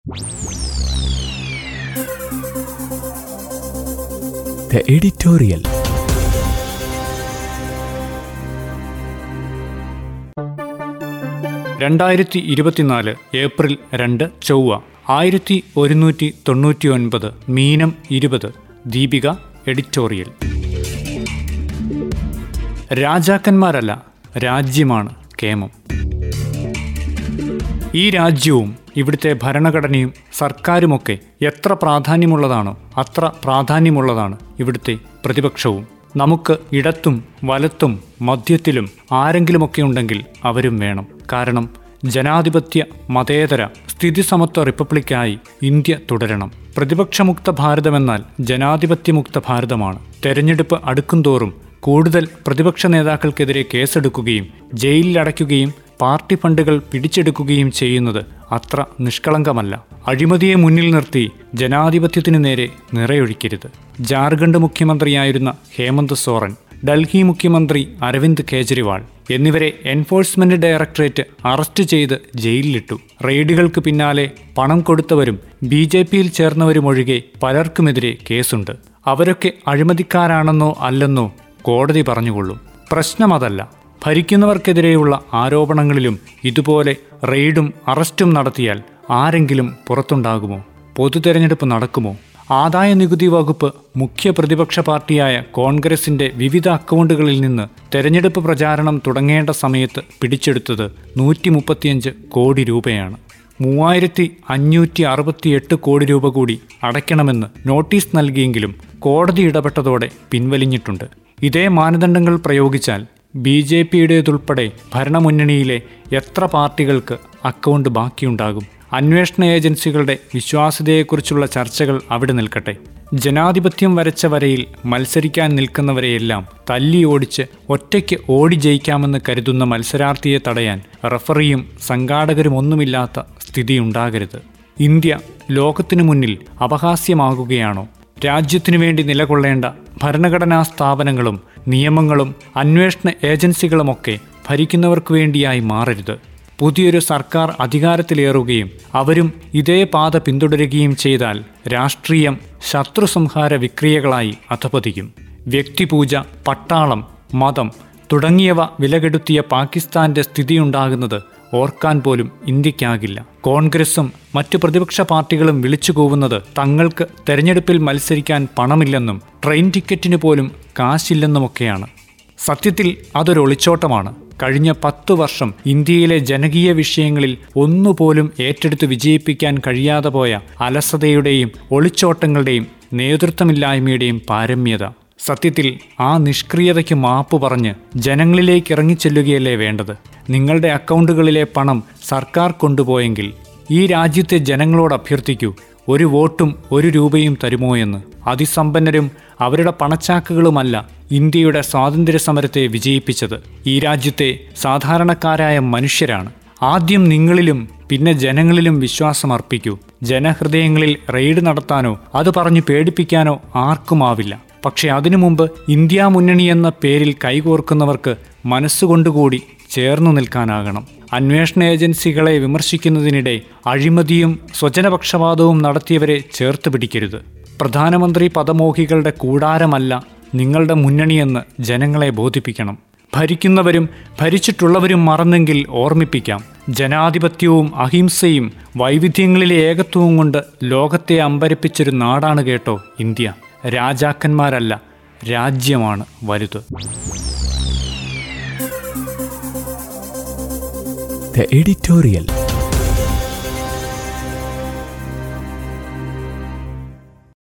The editorial. രണ്ടായിരത്തി ഇരുപത്തിനാല് April രണ്ട് ചൊവ്വ ആയിരത്തി ഒരുന്നൂറ്റി തൊണ്ണൂറ്റി ഒൻപത് മീനം ഇരുപത് ദീപിക എഡിറ്റോറിയൽ രാജാക്കന്മാരല്ല രാജ്യമാണ് കേമം ഈ രാജ്യവും ഇവിടുത്തെ ഭരണഘടനയും സർക്കാരുമൊക്കെ എത്ര പ്രാധാന്യമുള്ളതാണോ അത്ര പ്രാധാന്യമുള്ളതാണ് ഇവിടുത്തെ പ്രതിപക്ഷവും നമുക്ക് ഇടത്തും വലത്തും മധ്യത്തിലും ആരെങ്കിലുമൊക്കെ ഉണ്ടെങ്കിൽ അവരും വേണം കാരണം ജനാധിപത്യ മതേതര സ്ഥിതിസമത്വ റിപ്പബ്ലിക്കായി ഇന്ത്യ തുടരണം പ്രതിപക്ഷമുക്ത ഭാരതമെന്നാൽ ജനാധിപത്യമുക്ത ഭാരതമാണ് തെരഞ്ഞെടുപ്പ് അടുക്കുംതോറും കൂടുതൽ പ്രതിപക്ഷ നേതാക്കൾക്കെതിരെ കേസെടുക്കുകയും ജയിലിലടയ്ക്കുകയും പാർട്ടി ഫണ്ടുകൾ പിടിച്ചെടുക്കുകയും ചെയ്യുന്നത് അത്ര നിഷ്കളങ്കമല്ല അഴിമതിയെ മുന്നിൽ നിർത്തി ജനാധിപത്യത്തിനു നേരെ നിറയൊഴിക്കരുത് ജാർഖണ്ഡ് മുഖ്യമന്ത്രിയായിരുന്ന ഹേമന്ത് സോറൻ ഡൽഹി മുഖ്യമന്ത്രി അരവിന്ദ് കേജ്രിവാൾ എന്നിവരെ എൻഫോഴ്സ്മെന്റ് ഡയറക്ടറേറ്റ് അറസ്റ്റ് ചെയ്ത് ജയിലിലിട്ടു റെയ്ഡുകൾക്ക് പിന്നാലെ പണം കൊടുത്തവരും ബി ജെ പിയിൽ ചേർന്നവരുമൊഴികെ പലർക്കുമെതിരെ കേസുണ്ട് അവരൊക്കെ അഴിമതിക്കാരാണെന്നോ അല്ലെന്നോ കോടതി പറഞ്ഞുകൊള്ളും പ്രശ്നമതല്ല ഭരിക്കുന്നവർക്കെതിരെയുള്ള ആരോപണങ്ങളിലും ഇതുപോലെ റെയ്ഡും അറസ്റ്റും നടത്തിയാൽ ആരെങ്കിലും പുറത്തുണ്ടാകുമോ പൊതു തെരഞ്ഞെടുപ്പ് നടക്കുമോ ആദായ നികുതി വകുപ്പ് മുഖ്യ പ്രതിപക്ഷ പാർട്ടിയായ കോൺഗ്രസിന്റെ വിവിധ അക്കൗണ്ടുകളിൽ നിന്ന് തെരഞ്ഞെടുപ്പ് പ്രചാരണം തുടങ്ങേണ്ട സമയത്ത് പിടിച്ചെടുത്തത് നൂറ്റി മുപ്പത്തിയഞ്ച് കോടി രൂപയാണ് മൂവായിരത്തി അഞ്ഞൂറ്റി അറുപത്തിയെട്ട് കോടി രൂപ കൂടി അടയ്ക്കണമെന്ന് നോട്ടീസ് നൽകിയെങ്കിലും കോടതി ഇടപെട്ടതോടെ പിൻവലിഞ്ഞിട്ടുണ്ട് ഇതേ മാനദണ്ഡങ്ങൾ പ്രയോഗിച്ചാൽ ബി ജെ പിയുടേതുൾപ്പെടെ ഭരണമുന്നണിയിലെ എത്ര പാർട്ടികൾക്ക് അക്കൗണ്ട് ബാക്കിയുണ്ടാകും അന്വേഷണ ഏജൻസികളുടെ വിശ്വാസ്യതയെക്കുറിച്ചുള്ള ചർച്ചകൾ അവിടെ നിൽക്കട്ടെ ജനാധിപത്യം വരച്ച വരയിൽ മത്സരിക്കാൻ നിൽക്കുന്നവരെയെല്ലാം തല്ലി ഓടിച്ച് ഒറ്റയ്ക്ക് ഓടി ജയിക്കാമെന്ന് കരുതുന്ന മത്സരാർത്ഥിയെ തടയാൻ റഫറിയും സംഘാടകരുമൊന്നുമില്ലാത്ത സ്ഥിതിയുണ്ടാകരുത് ഇന്ത്യ ലോകത്തിനു മുന്നിൽ അപഹാസ്യമാകുകയാണോ രാജ്യത്തിനു വേണ്ടി നിലകൊള്ളേണ്ട ഭരണഘടനാ സ്ഥാപനങ്ങളും നിയമങ്ങളും അന്വേഷണ ഏജൻസികളുമൊക്കെ ഭരിക്കുന്നവർക്ക് വേണ്ടിയായി മാറരുത് പുതിയൊരു സർക്കാർ അധികാരത്തിലേറുകയും അവരും ഇതേ പാത പിന്തുടരുകയും ചെയ്താൽ രാഷ്ട്രീയം ശത്രുസംഹാര വിക്രിയകളായി അധപതിക്കും വ്യക്തിപൂജ പട്ടാളം മതം തുടങ്ങിയവ വിലകെടുത്തിയ പാകിസ്ഥാന്റെ സ്ഥിതിയുണ്ടാകുന്നത് ഓർക്കാൻ പോലും ഇന്ത്യക്കാകില്ല കോൺഗ്രസും മറ്റു പ്രതിപക്ഷ പാർട്ടികളും വിളിച്ചുകൂവുന്നത് തങ്ങൾക്ക് തെരഞ്ഞെടുപ്പിൽ മത്സരിക്കാൻ പണമില്ലെന്നും ട്രെയിൻ ടിക്കറ്റിന് പോലും കാശില്ലെന്നുമൊക്കെയാണ് സത്യത്തിൽ അതൊരു ഒളിച്ചോട്ടമാണ് കഴിഞ്ഞ പത്തു വർഷം ഇന്ത്യയിലെ ജനകീയ വിഷയങ്ങളിൽ ഒന്നുപോലും ഏറ്റെടുത്ത് വിജയിപ്പിക്കാൻ കഴിയാതെ പോയ അലസതയുടെയും ഒളിച്ചോട്ടങ്ങളുടെയും നേതൃത്വമില്ലായ്മയുടെയും പാരമ്യത സത്യത്തിൽ ആ നിഷ്ക്രിയതയ്ക്ക് മാപ്പ് പറഞ്ഞ് ജനങ്ങളിലേക്ക് ഇറങ്ങിച്ചെല്ലുകയല്ലേ വേണ്ടത് നിങ്ങളുടെ അക്കൗണ്ടുകളിലെ പണം സർക്കാർ കൊണ്ടുപോയെങ്കിൽ ഈ രാജ്യത്തെ ജനങ്ങളോട് അഭ്യർത്ഥിക്കൂ ഒരു വോട്ടും ഒരു രൂപയും തരുമോ എന്ന് അതിസമ്പന്നരും അവരുടെ പണച്ചാക്കുകളുമല്ല ഇന്ത്യയുടെ സ്വാതന്ത്ര്യ സമരത്തെ വിജയിപ്പിച്ചത് ഈ രാജ്യത്തെ സാധാരണക്കാരായ മനുഷ്യരാണ് ആദ്യം നിങ്ങളിലും പിന്നെ ജനങ്ങളിലും വിശ്വാസം അർപ്പിക്കൂ ജനഹൃദയങ്ങളിൽ റെയ്ഡ് നടത്താനോ അത് പറഞ്ഞു പേടിപ്പിക്കാനോ ആർക്കുമാവില്ല പക്ഷെ അതിനു മുമ്പ് ഇന്ത്യ മുന്നണി എന്ന പേരിൽ കൈകോർക്കുന്നവർക്ക് മനസ്സുകൊണ്ടുകൂടി ചേർന്നു നിൽക്കാനാകണം അന്വേഷണ ഏജൻസികളെ വിമർശിക്കുന്നതിനിടെ അഴിമതിയും സ്വജനപക്ഷപാതവും നടത്തിയവരെ ചേർത്ത് പിടിക്കരുത് പ്രധാനമന്ത്രി പദമോഹികളുടെ കൂടാരമല്ല നിങ്ങളുടെ മുന്നണിയെന്ന് ജനങ്ങളെ ബോധിപ്പിക്കണം ഭരിക്കുന്നവരും ഭരിച്ചിട്ടുള്ളവരും മറന്നെങ്കിൽ ഓർമ്മിപ്പിക്കാം ജനാധിപത്യവും അഹിംസയും വൈവിധ്യങ്ങളിലെ ഏകത്വവും കൊണ്ട് ലോകത്തെ അമ്പരപ്പിച്ചൊരു നാടാണ് കേട്ടോ ഇന്ത്യ രാജാക്കന്മാരല്ല രാജ്യമാണ് വലുത് The editorial.